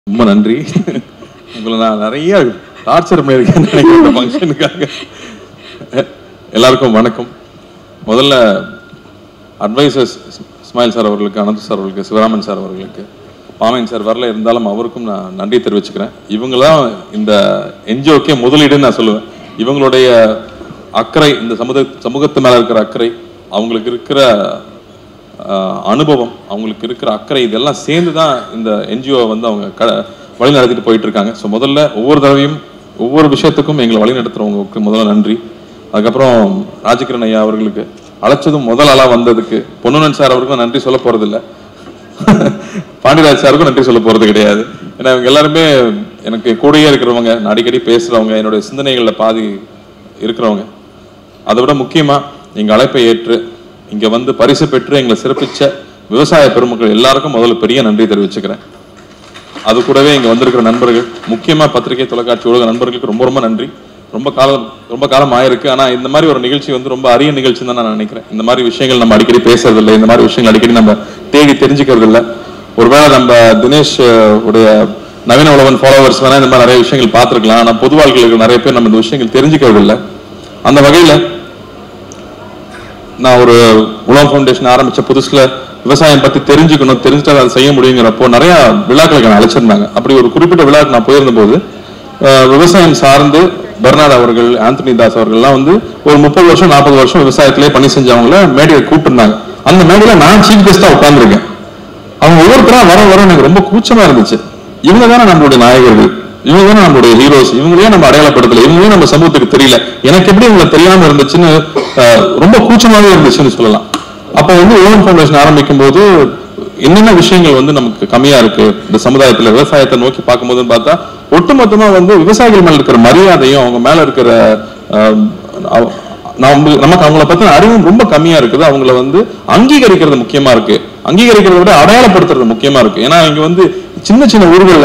ரொம்ப நன்றி உங்களை நான் நிறைய டார்ச்சர் பண்ணியிருக்கேன் நினைக்கிறேன் இந்த ஃபங்க்ஷனுக்காக எல்லாருக்கும் வணக்கம் முதல்ல அட்வைசர்ஸ் இஸ்மாயில் சார் அவர்களுக்கு அனந்த் சார் அவர்களுக்கு சிவராமன் சார் அவர்களுக்கு பாமையன் சார் வரல இருந்தாலும் அவருக்கும் நான் நன்றி தெரிவிச்சுக்கிறேன் இவங்களாம் இந்த என்ஜிஓக்கே முதலீடுன்னு நான் சொல்லுவேன் இவங்களுடைய அக்கறை இந்த சமுத சமூகத்து மேல இருக்கிற அக்கறை அவங்களுக்கு இருக்கிற ஆஹ், அனுபவம் அவங்களுக்கு இருக்கிற அக்கறை இதெல்லாம் சேர்ந்து தான் இந்த என்ஜிஓ வந்து அவங்க க வழி நடத்திட்டு போயிட்டு இருக்காங்க ஸோ முதல்ல ஒவ்வொரு தடவையும் ஒவ்வொரு விஷயத்துக்கும் எங்களை வழி நடத்துறவங்களுக்கு முதல்ல நன்றி அதுக்கப்புறம் ராஜகிரண் ஐயா அவர்களுக்கு அழைச்சதும் முதல் ஆளா வந்ததுக்கு பொன்னுனன் சார் அவருக்கும் நன்றி சொல்ல போறதில்ல பாண்டியராஜ் சாருக்கும் நன்றி சொல்ல போறது கிடையாது ஏன்னா இவங்க எல்லாருமே எனக்கு கூடயே இருக்கிறவங்க நான் அடிக்கடி பேசுறவங்க என்னுடைய சிந்தனைகள்ல பாதி இருக்கிறவங்க அதை விட முக்கியமா எங்க அழைப்பை ஏற்று இங்க வந்து பரிசு பெற்று எங்களை சிறப்பிச்ச விவசாய பெருமக்கள் எல்லாருக்கும் முதல்ல பெரிய நன்றி தெரிவிச்சுக்கிறேன் அது கூடவே இங்க வந்திருக்கிற நண்பர்கள் முக்கியமா பத்திரிகை தொலைக்காட்சி ஊடக நண்பர்களுக்கு ரொம்ப ரொம்ப நன்றி ரொம்ப காலம் ரொம்ப காலம் ஆயிருக்கு ஆனா இந்த மாதிரி ஒரு நிகழ்ச்சி வந்து ரொம்ப அரிய நிகழ்ச்சி தான் நான் நினைக்கிறேன் இந்த மாதிரி விஷயங்கள் நம்ம அடிக்கடி பேசுறது இல்லை இந்த மாதிரி விஷயங்கள் அடிக்கடி நம்ம தேடி தெரிஞ்சுக்கிறது இல்லை ஒருவேளை நம்ம தினேஷ் அஹ், உடைய நவீன உலகன் ஃபாலோவர்ஸ் வேணா இந்த மாதிரி நிறைய விஷயங்கள் பார்த்திருக்கலாம் ஆனா பொது வாழ்க்கையில் இருக்கிற நிறைய பேர் நம்ம இந்த விஷயங்கள் தெரிஞ்சுக்கிறது இல்லை அந்த வகையில நான் ஒரு உலகம் ஃபவுண்டேஷன் ஆரம்பிச்ச புதுசுல விவசாயம் பத்தி தெரிஞ்சுக்கணும் தெரிஞ்சுட்டு அதை செய்ய முடியுங்கிறப்போ நிறைய விழாக்களுக்கு நான் அழைச்சிருந்தாங்க அப்படி ஒரு குறிப்பிட்ட விழாக்கு நான் போயிருந்த போது அஹ், விவசாயம் சார்ந்து பெர்னாட் அவர்கள் ஆந்தனி தாஸ் அவர்கள்லாம் வந்து ஒரு முப்பது வருஷம் நாற்பது வருஷம் விவசாயத்திலே பணி செஞ்சவங்கள மேடையை கூப்பிட்டுருந்தாங்க அந்த மேடையில நான் சீஃப் கெஸ்டா உட்கார்ந்திருக்கேன் அவங்க ஒவ்வொருத்தரா வர வர எனக்கு ரொம்ப கூச்சமா இருந்துச்சு இவங்க தானே நம்மளுடைய நாயகர்கள் இவங்க தானே நம்மளுடைய ஹீரோஸ் இவங்களே நம்ம அடையாளப்படுத்தல இவங்களே நம்ம சமூகத்துக்கு தெரியல எனக்கு எப்படி இவங்களை தெரியாம இருந்துச்சுன்னு அஹ், ரொம்ப கூச்சமாவே இருந்துச்சுன்னு சொல்லலாம் அப்ப வந்து ஓவன் ஃபவுண்டேஷன் ஆரம்பிக்கும் போது என்னென்ன விஷயங்கள் வந்து நமக்கு கம்மியா இருக்கு இந்த சமுதாயத்துல விவசாயத்தை நோக்கி பார்க்கும்போதுன்னு பார்த்தா ஒட்டுமொத்தமா வந்து விவசாயிகள் மேல இருக்கிற மரியாதையும் அவங்க மேல இருக்கிற அஹ், அவ- நம்ம நமக்கு அவங்கள பத்தின அறிவும் ரொம்ப கம்மியா இருக்குது அவங்கள வந்து அங்கீகரிக்கிறது முக்கியமா இருக்கு அங்கீகரிக்கிறத விட அடையாளப்படுத்துறது முக்கியமா இருக்கு ஏன்னா இங்க வந்து சின்ன சின்ன ஊர்கள்ல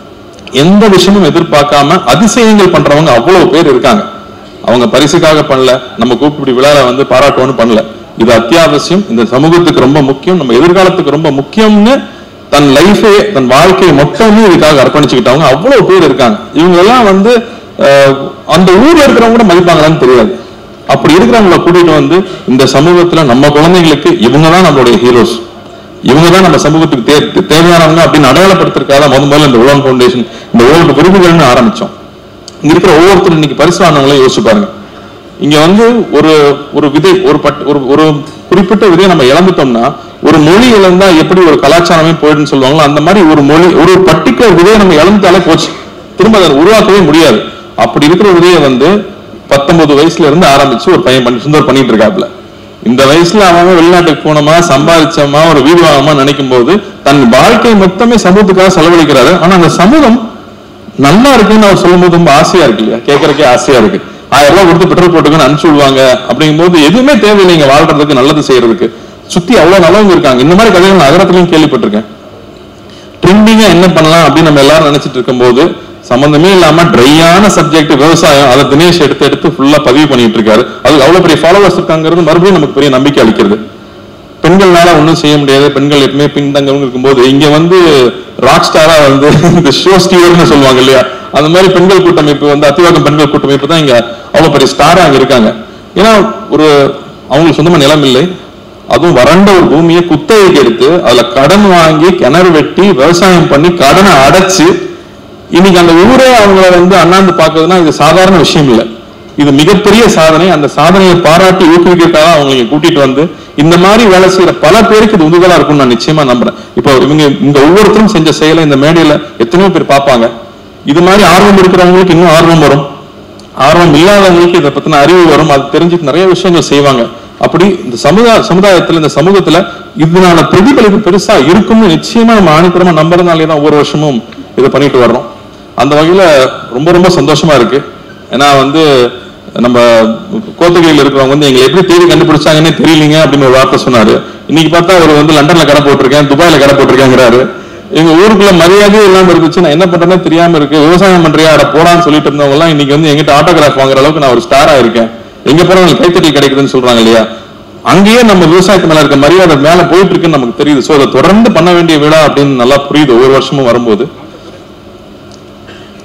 எந்த விஷயமும் எதிர்பார்க்காம அதிசயங்கள் பண்றவங்க அவ்வளவு பேர் இருக்காங்க அவங்க பரிசுக்காக பண்ணல நம்ம கூப்பிட்டு இப்படி விழால வந்து பாராட்டுவோன்னு பண்ணல இது அத்தியாவசியம் இந்த சமூகத்துக்கு ரொம்ப முக்கியம் நம்ம எதிர்காலத்துக்கு ரொம்ப முக்கியம்னு தன் லைஃபே தன் வாழ்க்கையை மொத்தமே இதுக்காக அர்ப்பணிச்சுக்கிட்டவங்க அவ்வளவு பேர் இருக்காங்க இவங்க எல்லாம் வந்து அஹ், அந்த ஊர்ல இருக்கிறவங்க கூட மதிப்பாங்களான்னு தெரியாது அப்படி இருக்கிறவங்கள கூட்டிட்டு வந்து இந்த சமூகத்துல நம்ம குழந்தைங்களுக்கு இவங்க தான் நம்மளுடைய ஹீரோஸ் இவங்க தான் நம்ம சமூகத்துக்கு தே- தேவையானவங்க அப்படின்னு அடையாளப்படுத்திருக்காத முத முதல்ல இந்த உலகம் ஃபவுண்டேஷன் இந்த உலக விருதுகள்னு ஆரம்பிச்சோம் இங்க இருக்கிற ஒவ்வொருத்தரும் இன்னைக்கு பரிசு வாங்கினவங்களையும் யோசிச்சு பாருங்க இங்க வந்து ஒரு ஒரு விதை ஒரு பட் ஒரு ஒரு குறிப்பிட்ட விதையை நம்ம இழந்துட்டோம்னா ஒரு மொழி இழந்தா எப்படி ஒரு கலாச்சாரமே போயிடுன்னு சொல்லுவாங்களோ அந்த மாதிரி ஒரு மொழி ஒரு பர்டிகுலர் விதையை நம்ம இழந்துட்டாலே போச்சு திரும்ப அதை உருவாக்கவே முடியாது அப்படி இருக்கிற விதையை வந்து பத்தொன்பது வயசுல இருந்து ஆரம்பிச்சு ஒரு பையன் பண்ணி சுந்தர் பண்ணிட்டு இருக்காப்ல இந்த வயசுல அவன் வெளிநாட்டுக்கு போனோமா சம்பாதிச்சோமா ஒரு வீடு வாங்கமா நினைக்கும் போது தன் வாழ்க்கை மொத்தமே சமூகத்துக்காக செலவழிக்கிறாரு ஆனா அந்த சமூகம் நல்லா இருக்குன்னு அவர் சொல்லும் போது ரொம்ப ஆசையா இருக்கு இல்லையா கேட்கறக்கே ஆசையா இருக்கு ஆயிரம் ரூபாய் கொடுத்து பெட்ரோல் போட்டுக்கன்னு அனுப்பிச்சு விடுவாங்க அப்படிங்கும்போது எதுவுமே தேவையில்லைங்க வாழ்றதுக்கு நல்லது செய்யறதுக்கு சுத்தி அவ்வளவு நல்லவங்க இருக்காங்க இந்த மாதிரி கதைகள் நான் நகரத்துலயும் கேள்விப்பட்டிருக்கேன் ட்ரெண்டிங்கா என்ன பண்ணலாம் அப்படின்னு நம்ம எல்லாரும் நினைச்சிட்டு இருக்கும்போது சம்பந்தமே இல்லாம ட்ரையான சப்ஜெக்ட் விவசாயம் அதை தினேஷ் எடுத்து எடுத்து ஃபுல்லா பதிவு பண்ணிட்டு இருக்காரு அது அவ்வளவு பெரிய ஃபாலோவர்ஸ் இருக்காங்கிறது மறுபடியும் நமக்கு பெரிய நம்பிக்கை அளிக்கிறது பெண்கள்னால ஒண்ணும் செய்ய முடியாது பெண்கள் எப்பவுமே பின்தங்கவங்க இருக்கும்போது இங்க வந்து ராக் ஸ்டாரா வந்து இந்த ஷோ ஸ்டீவர்னு சொல்லுவாங்க இல்லையா அந்த மாதிரி பெண்கள் கூட்டமைப்பு வந்து அத்திவாகம் பெண்கள் கூட்டமைப்பு தான் இங்க அவ்வளவு பெரிய ஸ்டாரா அங்க இருக்காங்க ஏன்னா ஒரு அவங்களுக்கு சொந்தமா நிலம் இல்லை அதுவும் வறண்ட ஒரு பூமியை குத்தகைக்கு எடுத்து அதுல கடன் வாங்கி கிணறு வெட்டி விவசாயம் பண்ணி கடனை அடைச்சு இன்னைக்கு அந்த ஊரே அவங்கள வந்து அண்ணாந்து பார்க்கறதுன்னா இது சாதாரண விஷயம் இல்லை இது மிகப்பெரிய சாதனை அந்த சாதனையை பாராட்டி ஊக்குவிக்கிறதுக்காக அவங்க இங்க கூட்டிட்டு வந்து இந்த மாதிரி வேலை செய்யற பல பேருக்கு இது உந்துதலா இருக்கும்னு நான் நிச்சயமா நம்புறேன் இப்போ இவங்க இங்க ஒவ்வொருத்தரும் செஞ்ச செயலை இந்த மேடையில எத்தனையோ பேர் பார்ப்பாங்க இது மாதிரி ஆர்வம் இருக்கிறவங்களுக்கு இன்னும் ஆர்வம் வரும் ஆர்வம் இல்லாதவங்களுக்கு இதை பத்தின அறிவு வரும் அது தெரிஞ்சுட்டு நிறைய விஷயங்கள் செய்வாங்க அப்படி இந்த சமுதாய சமுதாயத்துல இந்த சமூகத்துல இதனால பிரதிபலிப்பு பெருசா இருக்கும்னு நிச்சயமா நம்ம ஆணித்தரமா நம்புறதுனாலே தான் ஒவ்வொரு வருஷமும் இதை பண்ணிட்டு வர்றோம் அந்த வகையில ரொம்ப ரொம்ப சந்தோஷமா இருக்கு ஏன்னா வந்து நம்ம கோத்தகிரியில் இருக்கிறவங்க வந்து எங்களை எப்படி தேடி கண்டுபிடிச்சாங்கன்னே தெரியலீங்க அப்படின்னு ஒரு வார்த்தை சொன்னாரு இன்னைக்கு பார்த்தா அவர் வந்து லண்டன்ல கடை போட்டிருக்கேன் துபாயில கடை போட்டிருக்கேங்கிறாரு எங்க ஊருக்குள்ள மரியாதையே இல்லாம இருந்துச்சு நான் என்ன பண்றேன்னு தெரியாம இருக்கு விவசாயம் பண்றியா அட போடான்னு சொல்லிட்டு இருந்தவங்க எல்லாம் இன்னைக்கு வந்து எங்கிட்ட ஆட்டோகிராஃப் வாங்குற அளவுக்கு நான் ஒரு ஸ்டாரா இருக்கேன் எங்க போறவங்க கைத்தட்டி கிடைக்குதுன்னு சொல்றாங்க இல்லையா அங்கேயே நம்ம விவசாயத்து மேல இருக்க மரியாதை மேல போயிட்டு இருக்குன்னு நமக்கு தெரியுது சோ அதை தொடர்ந்து பண்ண வேண்டிய விழா அப்படின்னு நல்லா புரியுது ஒவ்வொரு வருஷமும் வரும்போது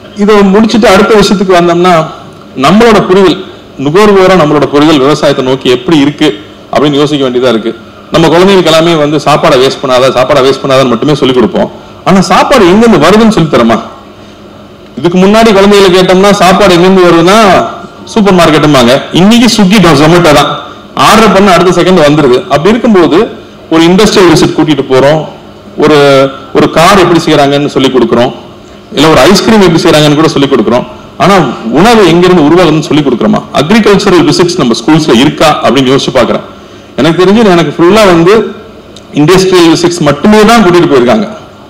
இதை முடிச்சுட்டு அடுத்த விஷயத்துக்கு வந்தோம்னா நம்மளோட புரிதல் நுகர்வோரா நம்மளோட புரிதல் விவசாயத்தை நோக்கி எப்படி இருக்கு அப்படின்னு யோசிக்க வேண்டியதா இருக்கு நம்ம குழந்தைங்களுக்கு எல்லாமே வந்து சாப்பாடை வேஸ்ட் பண்ணாத சாப்பாடை வேஸ்ட் பண்ணாதன்னு மட்டுமே சொல்லி கொடுப்போம் ஆனா சாப்பாடு எங்கிருந்து வருதுன்னு சொல்லி தரமா இதுக்கு முன்னாடி குழந்தைகளை கேட்டோம்னா சாப்பாடு எங்கிருந்து வருதுன்னா சூப்பர் மார்க்கெட்டுமாங்க இன்னைக்கு ஸ்விக்கி ஜொமேட்டோ தான் ஆர்டர் பண்ண அடுத்த செகண்ட் வந்துருது அப்படி இருக்கும்போது ஒரு இண்டஸ்ட்ரியல் விசிட் கூட்டிட்டு போறோம் ஒரு ஒரு கார் எப்படி செய்யறாங்கன்னு சொல்லி கொடுக்குறோம் இல்ல ஒரு ஐஸ்கிரீம் எப்படி செய்யறாங்கன்னு கூட சொல்லி கொடுக்குறோம் ஆனா உணவு எங்கிருந்து உருவாகுதுன்னு சொல்லி கொடுக்குறோமா அக்ரிகல்ச்சரல் விசிட்ஸ் நம்ம ஸ்கூல்ஸ்ல இருக்கா அப்படின்னு யோசிச்சு பாக்குறேன் எனக்கு தெரிஞ்சு எனக்கு ஃபுல்லா வந்து இண்டஸ்ட்ரியல் விசிட்ஸ் மட்டுமே தான் கூட்டிட்டு போயிருக்காங்க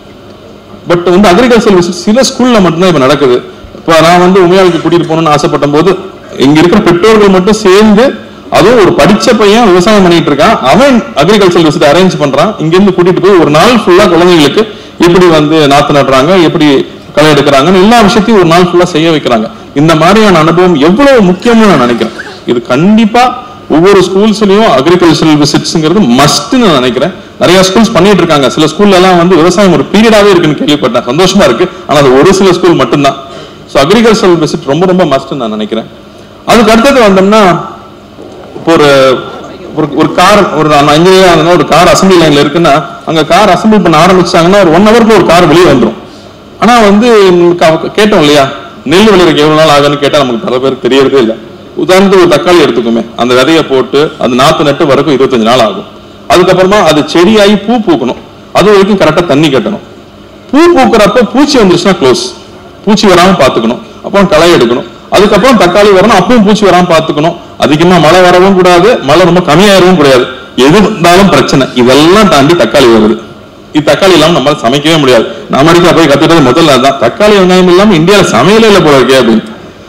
பட் வந்து அக்ரிகல்ச்சர் விசிட் சில ஸ்கூல்ல மட்டும்தான் இப்ப நடக்குது இப்போ நான் வந்து உமையாளுக்கு கூட்டிட்டு போகணும்னு ஆசைப்பட்ட போது இங்க இருக்கிற பெற்றோர்கள் மட்டும் சேர்ந்து அதுவும் ஒரு படிச்ச பையன் விவசாயம் பண்ணிட்டு இருக்கான் அவன் அக்ரிகல்ச்சர் விசிட் அரேஞ்ச் பண்றான் இங்க இருந்து கூட்டிட்டு போய் ஒரு நாள் ஃபுல்லா குழந்தைங்களுக்கு எப்படி வந்து நாத்து நடுறாங்க எப்படி களை எடுக்கிறாங்கன்னு எல்லா விஷயத்தையும் ஒரு நாள் ஃபுல்லா செய்ய வைக்கிறாங்க இந்த மாதிரியான அனுபவம் எவ்வளவு முக்கியம்னு நான் நினைக்கிறேன் இது கண்டிப்பா ஒவ்வொரு ஸ்கூல்ஸ்லயும் அக்ரிகல்ச்சரல் விசிட்ஸ்ங்கிறது மஸ்ட்னு நான் நினைக்கிறேன் நிறைய ஸ்கூல்ஸ் பண்ணிட்டு இருக்காங்க சில ஸ்கூல்ல எல்லாம் வந்து விவசாயம் ஒரு பீரியடாவே இருக்குன்னு கேள்விப்பட்டேன் சந்தோஷமா இருக்கு ஆனா அது ஒரு சில ஸ்கூல் மட்டும்தான் ஸோ அக்ரிகல்ச்சரல் விசிட் ரொம்ப ரொம்ப மஸ்ட்னு நான் நினைக்கிறேன் அதுக்கு அடுத்தது வந்தோம்னா இப்போ ஒரு ஒரு ஒரு கார் ஒரு இன்ஜினியர் ஆனதுன்னா ஒரு கார் அசம்பிளி லைன்ல இருக்குன்னா அங்க கார் அசம்பிள் பண்ண ஆரம்பிச்சாங்கன்னா ஒரு ஒன் ஹவருக்கு ஒரு கார் வெளியே வந்துடும் ஆனா வந்து க- கேட்டோம் இல்லையா நெல் விளையிறதுக்கு எவ்வளவு நாள் ஆகும்னு கேட்டா நமக்கு பல பேருக்கு தெரியறதே இல்லை உதாரணத்துக்கு ஒரு தக்காளி எடுத்துக்குமே அந்த விதையை போட்டு அந்த நாத்து நட்டு வரைக்கும் இருபத்தஞ்சு நாள் ஆகும் அதுக்கப்புறமா அது செடியாகி பூ பூக்கணும் அது வரைக்கும் கரெக்டா தண்ணி கட்டணும் பூ பூக்குறப்ப பூச்சி வந்துருச்சுன்னா க்ளோஸ் பூச்சி வராம பாத்துக்கணும் அப்புறம் களை எடுக்கணும் அதுக்கப்புறம் தக்காளி வரணும் அப்பவும் பூச்சி வராம பாத்துக்கணும் அதிகமா மழை வரவும் கூடாது மழை ரொம்ப கம்மியாயிரவும் கூடாது எது இருந்தாலும் பிரச்சனை இதெல்லாம் தாண்டி தக்காளி வருது இது தக்காளி இல்லாம நம்மளால சமைக்கவே முடியாது நான் அமெரிக்கா போய் கத்துட்டது முதல்ல அதான் தக்காளி வெங்காயம் இல்லாம இந்தியால சமையலே இல்லை போல இருக்கே அப்படின்னு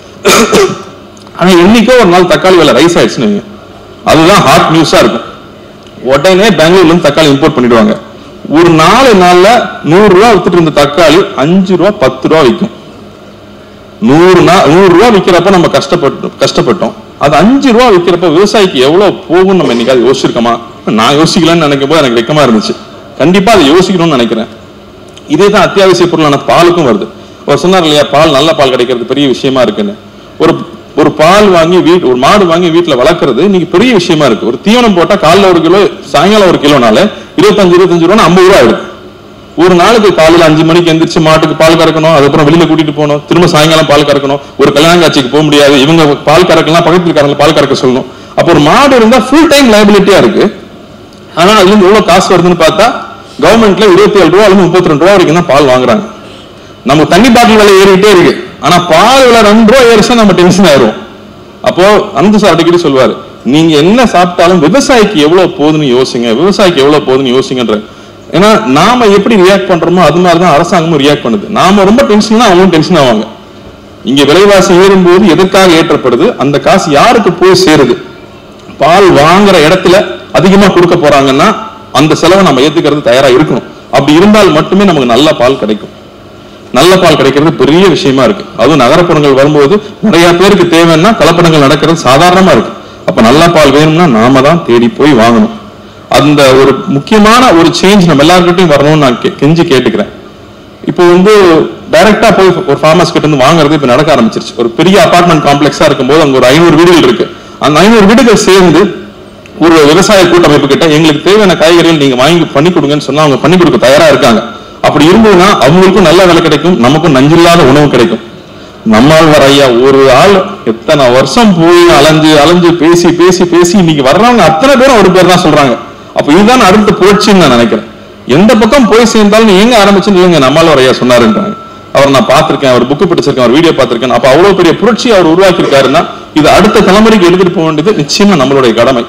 ஆனா என்னைக்கோ ஒரு நாள் தக்காளி விலை ரைஸ் ஆயிடுச்சுன்னு வைங்க. அதுதான் ஹாட் நியூஸா இருக்கும் உடனே பெங்களூர்ல இருந்து தக்காளி இம்போர்ட் பண்ணிடுவாங்க ஒரு நாலு நாள்ல நூறு ரூபா வித்துட்டு இருந்த தக்காளி அஞ்சு ரூபா பத்து ரூபா விற்கும் நூறு நா நூறு ரூபா விற்கிறப்ப நம்ம கஷ்டப்பட்டோம் கஷ்டப்பட்டோம் அது அஞ்சு ரூபா விற்கிறப்ப விவசாயிக்கு எவ்வளவு போகும் நம்ம என்னைக்காவது யோசிச்சிருக்கோமா நான் யோசிக்கலன்னு நினைக்கும் போது எனக்கு வெக்கமா இருந்துச்சு கண்டிப்பா அதை யோசிக்கணும்னு நினைக்கிறேன் இதே தான் அத்தியாவசிய பொருளான பாலுக்கும் வருது அவர் சொன்னார் இல்லையா பால் நல்ல பால் கிடைக்கிறது பெரிய விஷயமா இருக்குன்னு ஒரு ஒரு பால் வாங்கி வீட் ஒரு மாடு வாங்கி வீட்டுல வளர்க்கறது இன்னைக்கு பெரிய விஷயமா இருக்கு ஒரு தீவனம் போட்டா காலைல ஒரு கிலோ சாயங்காலம் ஒரு கிலோனால இருபத்தஞ்சு இருபத்தஞ்சு ரூபா ஐம்பது ரூபா ஆயிடுது ஒரு நாளுக்கு காலையில அஞ்சு மணிக்கு எந்திரிச்சு மாட்டுக்கு பால் கறக்கணும் அதுக்கப்புறம் வெளியில கூட்டிட்டு போகணும் திரும்ப சாயங்காலம் பால் கறக்கணும் ஒரு கல்யாண காட்சிக்கு போக முடியாது இவங்க பால் கறக்கலாம் பக்கத்துல இருக்காங்க பால் கறக்க சொல்லணும் அப்போ ஒரு மாடு இருந்தா ஃபுல் டைம் லைபிலிட்டியா இருக்கு ஆனா அதுல இருந்து எவ்வளவு காசு வருதுன்னு பார்த்தா கவர்மெண்ட்ல இருபத்தி ஏழு ரூபா அல்லது முப்பத்தி ரெண்டு ரூபா வரைக்கும் தான் பால் வாங்குறாங்க நம்ம தண்ணி பாட்டில் விலை ஏறிக்கிட்டே இருக்கு ஆனா பால் விலை ரெண்டு ரூபா ஏறிச்சா நம்ம டென்ஷன் ஆயிரும் அப்போ அனந்த சார் அடிக்கடி சொல்வாரு நீங்க என்ன சாப்பிட்டாலும் விவசாயிக்கு எவ்வளவு போகுதுன்னு யோசிங்க விவசாயிக்கு எவ்வளவு போகுதுன்னு யோசிங்கன்ற ஏன்னா நாம எப்படி ரியாக்ட் பண்றோமோ அது மாதிரி தான் அரசாங்கமும் ரியாக்ட் பண்ணுது நாம ரொம்ப டென்ஷன் அவங்களும் டென்ஷன் ஆவாங்க இங்க விலைவாசி ஏறும்போது எதற்காக ஏற்றப்படுது அந்த காசு யாருக்கு போய் சேருது பால் வாங்குற இடத்துல அதிகமா கொடுக்க போறாங்கன்னா அந்த செலவை நம்ம ஏத்துக்கிறது தயாரா இருக்கணும் அப்படி இருந்தால் மட்டுமே நமக்கு நல்ல பால் கிடைக்கும் நல்ல பால் கிடைக்கிறது பெரிய விஷயமா இருக்கு அதுவும் நகரப்புறங்கள் வரும்போது நிறைய பேருக்கு தேவைன்னா கலப்படங்கள் நடக்கிறது சாதாரணமா இருக்கு அப்ப நல்ல பால் வேணும்னா நாம தான் தேடி போய் வாங்கணும் அந்த ஒரு முக்கியமான ஒரு சேஞ்ச் நம்ம எல்லாருக்கிட்டையும் வரணும்னு நான் கெ- கெஞ்சி கேட்டுக்கிறேன் இப்போ வந்து டைரக்டா போய் ஒரு ஃபார்மர்ஸ் கிட்ட இருந்து வாங்குறது இப்ப நடக்க ஆரம்பிச்சிருச்சு ஒரு பெரிய அபார்ட்மெண்ட் காம்ப்ளெக்ஸா இருக்கும்போது அங்க ஒரு ஐநூறு வீடுகள் இருக்கு அந்த ஐநூறு வீடுகள் சேர்ந்து ஒரு விவசாய கூட்டமைப்பு கிட்ட எங்களுக்கு தேவையான காய்கறிகள் நீங்க வாங்கி பண்ணி கொடுங்கன்னு சொன்னா அவங்க பண்ணி கொடுக்க தயாரா இருக்காங்க அப்படி இருந்ததுன்னா அவங்களுக்கும் நல்ல விலை கிடைக்கும் நமக்கும் நஞ்சில்லாத உணவு கிடைக்கும் நம்மாழ்வார் ஐயா ஒரு ஆள் எத்தனை வருஷம் போய் அலைஞ்சு அலைஞ்சு பேசி பேசி பேசி இன்னைக்கு வர்றவங்க அத்தனை பேரும் ஒரு பேர் தான் சொல்றாங்க அப்ப இதுதான் அடுத்த புரட்சின்னு நான் நினைக்கிறேன் எந்த பக்கம் போய் சேர்ந்தாலும் நீ எங்க ஆரம்பிச்சுன்னு இல்லைங்க நம்மாழ்வார் ஐயா சொன்னாருன்றாங்க அவர் நான் பார்த்திருக்கேன் அவர் புக்கு படிச்சிருக்கேன் அவர் வீடியோ பார்த்திருக்கேன் அப்ப அவ்வளவு பெரிய புரட்சி அவர் உருவாக்கி இருக்காருன்னா இது அடுத்த தலைமுறைக்கு எடுத்துட்டு போக வேண்டியது நிச்சயமா நம்மளுடைய கடமை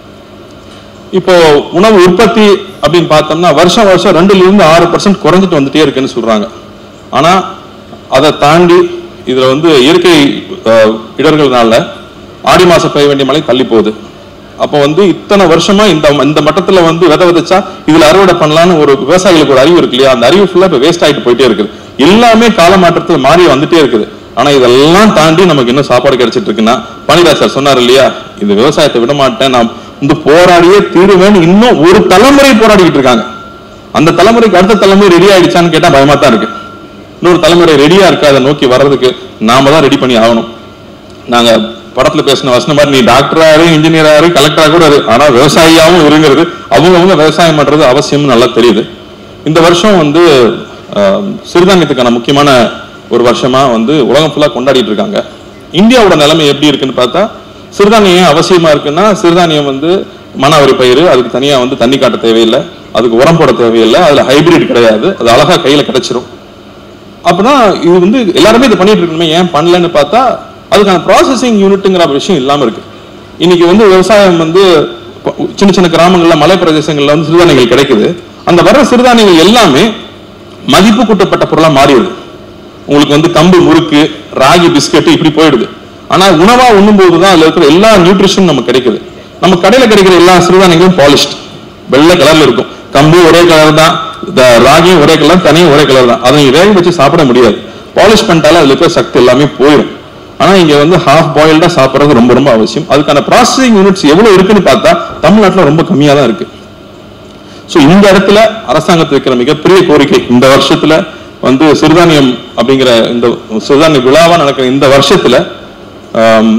இப்போ உணவு உற்பத்தி அப்படின்னு பார்த்தோம்னா வருஷம் வருஷம் ரெண்டுல இருந்து ஆறு பர்சன்ட் குறைஞ்சிட்டு வந்துட்டே இருக்குன்னு சொல்றாங்க ஆனா அதை தாண்டி இதுல வந்து இயற்கை அஹ், இடர்கள்னால ஆடி மாசம் பெய்ய வேண்டிய மழை தள்ளி போகுது அப்போ வந்து இத்தனை வருஷமா இந்த இந்த மட்டத்துல வந்து விதை விதைச்சா இதுல அறுவடை பண்ணலாம்னு ஒரு விவசாயிகளுக்கு ஒரு அறிவு இருக்கு இல்லையா அந்த அறிவு ஃபுல்லா இப்ப வேஸ்ட் ஆயிட்டு போயிட்டே இருக்குது எல்லாமே காலமாற்றத்துல மாறி வந்துட்டே இருக்குது ஆனா இதெல்லாம் தாண்டி நமக்கு இன்னும் சாப்பாடு கிடைச்சிட்டு இருக்குன்னா பனிராஜ் சார் சொன்னார் இல்லையா இந்த விவசாயத்தை விட மாட்டேன் நான் வந்து போராடியே தீருவேன்னு இன்னும் ஒரு தலைமுறை போராடிக்கிட்டு இருக்காங்க அந்த தலைமுறைக்கு அடுத்த தலைமுறை ரெடி ஆயிடுச்சான்னு கேட்டா பயமா தான் இருக்கு இன்னொரு தலைமுறை ரெடியா இருக்கா அதை நோக்கி வர்றதுக்கு நாம தான் ரெடி பண்ணி ஆகணும் நாங்க படத்துல பேசின வசனம் மாதிரி நீ டாக்டராரு இன்ஜினியராரு கலெக்டரா கூட இரு ஆனா விவசாயியாவும் இருங்கிறது அவங்க அவங்க விவசாயம் பண்றது அவசியம்னு நல்லா தெரியுது இந்த வருஷம் வந்து ஆஹ், சிறுதானியத்துக்கான முக்கியமான ஒரு வருஷமா வந்து உலகம் ஃபுல்லா கொண்டாடிட்டு இருக்காங்க இந்தியாவோட நிலைமை எப்படி இருக்குன்னு பார்த்தா சிறுதானியம் ஏன் அவசியமா இருக்குன்னா சிறுதானியம் வந்து மணவரி பயிர் அதுக்கு தனியா வந்து தண்ணி காட்ட தேவையில்லை அதுக்கு உரம் போட தேவையில்லை அதுல ஹைபிரிட் கிடையாது அது அழகா கையில கிடைச்சிரும் அப்படின்னா இது வந்து எல்லாருமே இது பண்ணிட்டு இருக்கணுமே ஏன் பண்ணலன்னு பார்த்தா அதுக்கான ப்ராசஸிங் யூனிட்டுங்கிற விஷயம் இல்லாம இருக்கு இன்னைக்கு வந்து விவசாயம் வந்து ப- சின்ன சின்ன கிராமங்கள்ல மலை பிரதேசங்கள்ல வந்து சிறுதானியங்கள் கிடைக்குது அந்த வர்ற சிறுதானியங்கள் எல்லாமே மதிப்பு கூட்டப்பட்ட பொருளா மாறிடுது உங்களுக்கு வந்து கம்பு முறுக்கு ராகி பிஸ்கட் இப்படி போயிடுது ஆனா உணவா உண்ணும் போதுதான் அதுல இருக்கிற எல்லா நியூட்ரிஷன் நமக்கு கிடைக்குது நம்ம கடையில கிடைக்கிற எல்லா சிறுதானியங்களும் பாலிஷ்ட் வெள்ளை கலர்ல இருக்கும் கம்பு ஒரே கலர் தான் இந்த ராகியும் ஒரே கலர் தனியும் ஒரே கலர் தான் அதை நீங்க வேக வச்சு சாப்பிட முடியாது பாலிஷ் பண்ணிட்டாலும் அதுல இருக்கிற சக்தி எல்லாமே போயிடும் ஆனா இங்க வந்து ஹாஃப் பாயில்டா சாப்பிடுறது ரொம்ப ரொம்ப அவசியம் அதுக்கான ப்ராசஸிங் யூனிட்ஸ் எவ்வளவு இருக்குன்னு பார்த்தா தமிழ்நாட்டுல ரொம்ப கம்மியா தான் இருக்கு சோ இந்த இடத்துல அரசாங்கத்துக்கு வைக்கிற மிகப்பெரிய கோரிக்கை இந்த வருஷத்துல வந்து சிறுதானியம் அப்படிங்கிற இந்த சிறுதானிய விழாவா நடக்கிற இந்த வருஷத்துல ஆம்,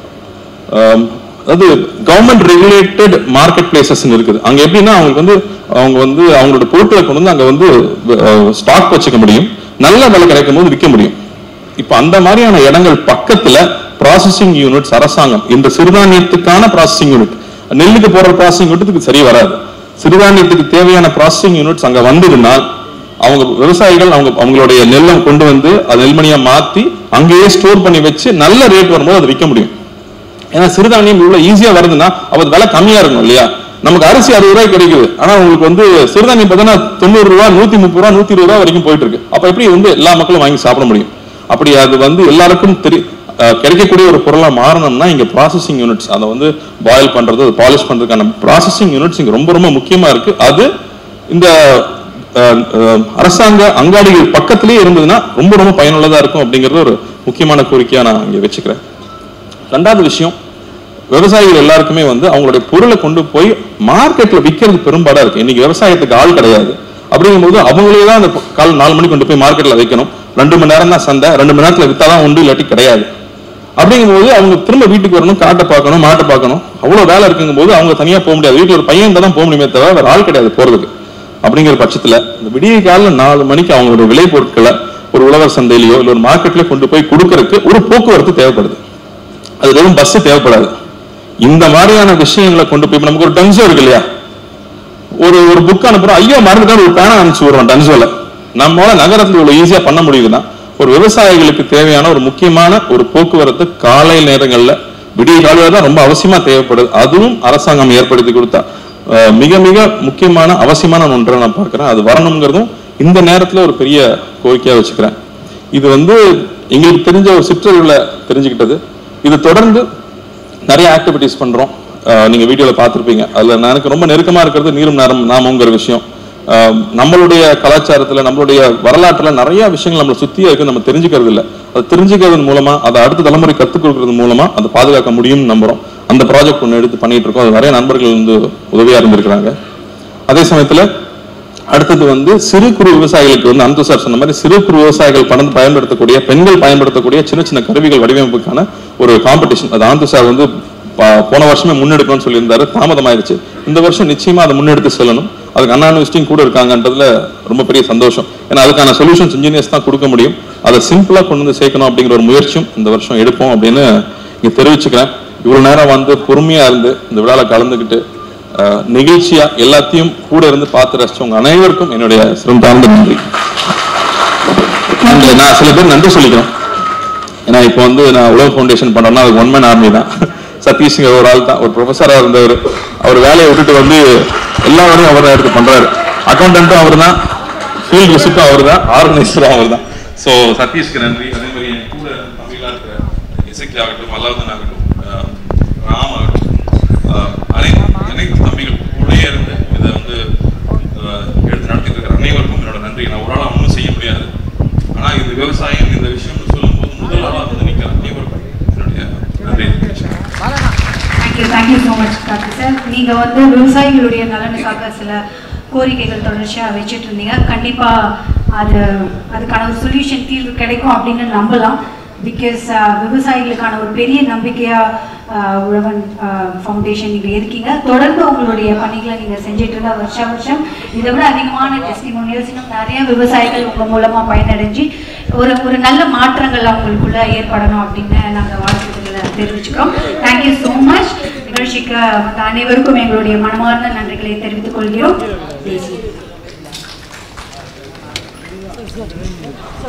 ஆம், அதாவது கவர்மெண்ட் ரெகுலேட்டட் மார்க்கெட் பிளேசஸ் இருக்குது அங்க எப்படின்னா அவங்களுக்கு வந்து அவங்க வந்து அவங்களோட பொருட்களை கொண்டு வந்து அங்க வந்து ஸ்டாக் வச்சுக்க முடியும் நல்ல விலை கிடைக்கும் போது விற்க முடியும் இப்ப அந்த மாதிரியான இடங்கள் பக்கத்துல ப்ராசஸிங் யூனிட்ஸ் அரசாங்கம் இந்த சிறுதானியத்துக்கான ப்ராசஸிங் யூனிட் நெல்லுக்கு போடுற ப்ராசஸிங் யூனிட்டுக்கு சரி வராது சிறுதானியத்துக்கு தேவையான ப்ராசஸிங் யூனிட்ஸ் அங்க வந்ததுனால் அவங்க விவசாயிகள் அவங்க அவங்களுடைய நெல்லை கொண்டு வந்து அது நெல்மணியா மாத்தி அங்கேயே ஸ்டோர் பண்ணி வச்சு நல்ல ரேட் வரும்போது அதை விற்க முடியும் ஏன்னா சிறுதானியம் இவ்வளவு ஈஸியா வருதுன்னா அப்ப அது விலை கம்மியா இருக்கும் இல்லையா நமக்கு அரிசி அறுபது ரூபாய் கிடைக்குது ஆனா உங்களுக்கு வந்து சிறுதானியம் பார்த்தீங்கன்னா தொண்ணூறு ரூபா நூத்தி முப்பது ரூபா நூத்தி இருபது ரூபா வரைக்கும் போயிட்டு இருக்கு அப்ப எப்படி வந்து எல்லா மக்களும் வாங்கி சாப்பிட முடியும் அப்படி அது வந்து எல்லாருக்கும் தெரி அஹ் கிடைக்கக்கூடிய ஒரு பொருளா மாறணும்னா இங்க ப்ராசஸிங் யூனிட்ஸ் அதை வந்து பாயில் பண்றது அது பாலிஷ் பண்றதுக்கான ப்ராசஸிங் யூனிட்ஸ் இங்க ரொம்ப ரொம்ப முக்கியமா இருக்கு அது இந்த அஹ், அஹ், அரசாங்க அங்காடிகள் பக்கத்திலேயே இருந்ததுன்னா ரொம்ப ரொம்ப பயனுள்ளதா இருக்கும் அப்படிங்கறது ஒரு முக்கியமான கோரிக்கையா நான் இங்க வச்சுக்கிறேன் ரெண்டாவது விஷயம் விவசாயிகள் எல்லாருக்குமே வந்து அவங்களுடைய பொருளை கொண்டு போய் மார்க்கெட்ல விற்கிறது பெரும்பாடா இருக்கு இன்னைக்கு விவசாயத்துக்கு ஆள் கிடையாது அப்படிங்கும்போது அவங்களே தான் அந்த கால் நாலு மணிக்கு கொண்டு போய் மார்க்கெட்ல வைக்கணும் ரெண்டு மணி நேரம் தான் சந்தை ரெண்டு மணி நேரத்துல வித்தாதான் உண்டு இல்லாட்டி கிடையாது அப்படிங்கும்போது அவங்க திரும்ப வீட்டுக்கு வரணும் காட்டை பார்க்கணும் மாட்டை பார்க்கணும் அவ்வளவு வேலை இருக்குங்கும்போது அவங்க தனியா போக முடியாது வீட்டுல ஒரு பையன் தான் போக முடியுமே தவிர வேற ஆள் கிடையாது போறதுக்கு அப்படிங்கிற பட்சத்துல இந்த விடிய காலைல நாலு மணிக்கு அவங்களோட விளை பொருட்களை ஒரு உழவர் சந்தையிலயோ இல்ல ஒரு மார்க்கெட்ல கொண்டு போய் கொடுக்கறதுக்கு ஒரு போக்குவரத்து தேவைப்படுது அது வெறும் பஸ் தேவைப்படாது இந்த மாதிரியான விஷயங்களை கொண்டு போய் இப்ப நமக்கு ஒரு டன்சோ இருக்கு இல்லையா ஒரு ஒரு புக் அனுப்புறோம் ஐயோ மறந்துட்டாரு ஒரு பேனா அனுப்பிச்சு விடுறோம் டன்சோல நம்மளால நகரத்துல இவ்வளவு ஈஸியா பண்ண முடியுதுன்னா ஒரு விவசாயிகளுக்கு தேவையான ஒரு முக்கியமான ஒரு போக்குவரத்து காலை நேரங்கள்ல விடிய காலையில தான் ரொம்ப அவசியமா தேவைப்படுது அதுவும் அரசாங்கம் ஏற்படுத்தி கொடுத்தா அஹ், மிக மிக முக்கியமான அவசியமான ஒன்றை நான் பார்க்கிறேன் அது வரணுங்கிறதும் இந்த நேரத்துல ஒரு பெரிய கோரிக்கையா வச்சுக்கிறேன் இது வந்து எங்களுக்கு தெரிஞ்ச ஒரு சிற்றறிவுல தெரிஞ்சுக்கிட்டது இது தொடர்ந்து நிறைய ஆக்டிவிட்டிஸ் பண்றோம் அஹ் நீங்க வீடியோல பார்த்திருப்பீங்க அதுல நான் எனக்கு ரொம்ப நெருக்கமா இருக்கிறது நீரும் நேரம் நாமங்கிற விஷயம் அஹ் நம்மளுடைய கலாச்சாரத்துல நம்மளுடைய வரலாற்றுல நிறைய விஷயங்கள் நம்மளை சுத்தியே இருக்கு நம்ம தெரிஞ்சுக்கிறது இல்ல அது தெரிஞ்சுக்கிறதன் மூலமா அதை அடுத்த தலைமுறை கத்துக் கொடுக்கறது மூலமா அதை பாதுகாக்க முடியும்னு நம்புறோம் அந்த ப்ராஜெக்ட் ஒன்று எடுத்து பண்ணிட்டு இருக்கோம் அது நிறைய நண்பர்கள் வந்து உதவியா இருந்திருக்கிறாங்க அதே சமயத்துல அடுத்தது வந்து சிறு குறு விவசாயிகளுக்கு வந்து அனந்த சார் சொன்ன மாதிரி சிறு குறு விவசாயிகள் பணம் பயன்படுத்தக்கூடிய பெண்கள் பயன்படுத்தக்கூடிய சின்ன சின்ன கருவிகள் வடிவமைப்புக்கான ஒரு காம்படிஷன் அது ஆனந்த் சார் வந்து ப- போன வருஷமே முன்னெடுக்கணும்னு சொல்லியிருந்தாரு தாமதமாயிருச்சு இந்த வருஷம் நிச்சயமா அதை முன்னெடுத்து செல்லணும் அதுக்கு அண்ணா யூனிவர்சிட்டியும் கூட இருக்காங்கன்றதுல ரொம்ப பெரிய சந்தோஷம் ஏன்னா அதுக்கான சொல்யூஷன்ஸ் இன்ஜினியர்ஸ் தான் கொடுக்க முடியும் அதை சிம்பிளா கொண்டு வந்து சேர்க்கணும் அப்படிங்கிற ஒரு முயற்சியும் இந்த வருஷம் எடுப்போம் அப்படின்னு இங்க தெரிவிச்சுக்கிறேன் இவ்வளவு நேரம் வந்து பொறுமையா இருந்து இந்த விழால கலந்துக்கிட்டு அஹ், நிகழ்ச்சியா எல்லாத்தையும் கூட இருந்து பார்த்து ரசிச்சவங்க அனைவருக்கும் என்னுடைய சிறந்தார்ந்த நன்றி And நான் சில பேர் நன்றி சொல்லிக்கிறேன் ஏன்னா இப்போ வந்து நான் உலக ஃபவுண்டேஷன் பண்றேன்னா அது ஒன் மேன் ஆர்மி தான் சதீஷ்ங்கிற ஒரு ஆள் தான் ஒரு ப்ரொஃபஸரா இருந்தவர் அவர் வேலையை விட்டுட்டு வந்து எல்லா வேலையும் அவர் தான் எடுத்து பண்றாரு அக்கௌண்டன்ட்டும் அவர் தான் ஃபீல்ட் விசிட்டும் அவர் தான் ஆர்கனைசரும் அவர் தான் ஸோ சதீஷ்க்கு நன்றி அதே மாதிரி என் கூட தம்பிகளா இருக்கிற இசைக்கு ஆகட்டும் அல்லாவுதன் ஆகட்டும் அஹ், ராம் ஆகட்டும் அஹ், அனைத்து அனைத்து தம்பிகள் கூடயே இருந்து இதை வந்து அஹ், எடுத்து நடத்திட்டு இருக்கிற அனைவருக்கும் என்னோட நன்றி நான் ஒரு ஆளா ஒன்றும் செய்ய முடியாது ஆனா இது விவசாயம் இந்த விஷயம்னு சொல்லும்போது முதல் ஆளா வந்து நிக்கிற அனைவருக்கும் என்னுடைய நன்றி thank you thank you so much doctor sir நீங்கள் வந்து விவசாயிகளுடைய நலனுக்காக சில கோரிக்கைகள் தொடர்ச்சியாக வச்சுட்டு இருந்தீங்க கண்டிப்பாக அது அதுக்கான ஒரு சொல்யூஷன் தீர்வு கிடைக்கும் அப்படின்னு நம்பலாம் பிகாஸ் விவசாயிகளுக்கான ஒரு பெரிய நம்பிக்கையா ஆஹ், உழவன் ஃபவுண்டேஷன் நீங்க இருக்கீங்க தொடர்ந்து உங்களுடைய பணிகளை நீங்க செஞ்சுட்டு இருந்தா வருஷம் வருஷம் இதை விட அதிகமான டெஸ்டிமோனியல்ஸ் இன்னும் நிறைய விவசாயிகள் உங்க மூலமா பயனடைஞ்சு ஒரு ஒரு நல்ல மாற்றங்கள் அவங்களுக்குள்ள ஏற்படணும் அப்படின்னு நாங்க வாழ்த்துக்களை தெரிவிச்சுக்கிறோம் தேங்க்யூ ஸோ மச் நிகழ்ச்சிக்கு மற்ற அனைவருக்கும் எங்களுடைய மனமார்ந்த நன்றிகளை தெரிவித்துக் கொள்கிறோம் தேசிய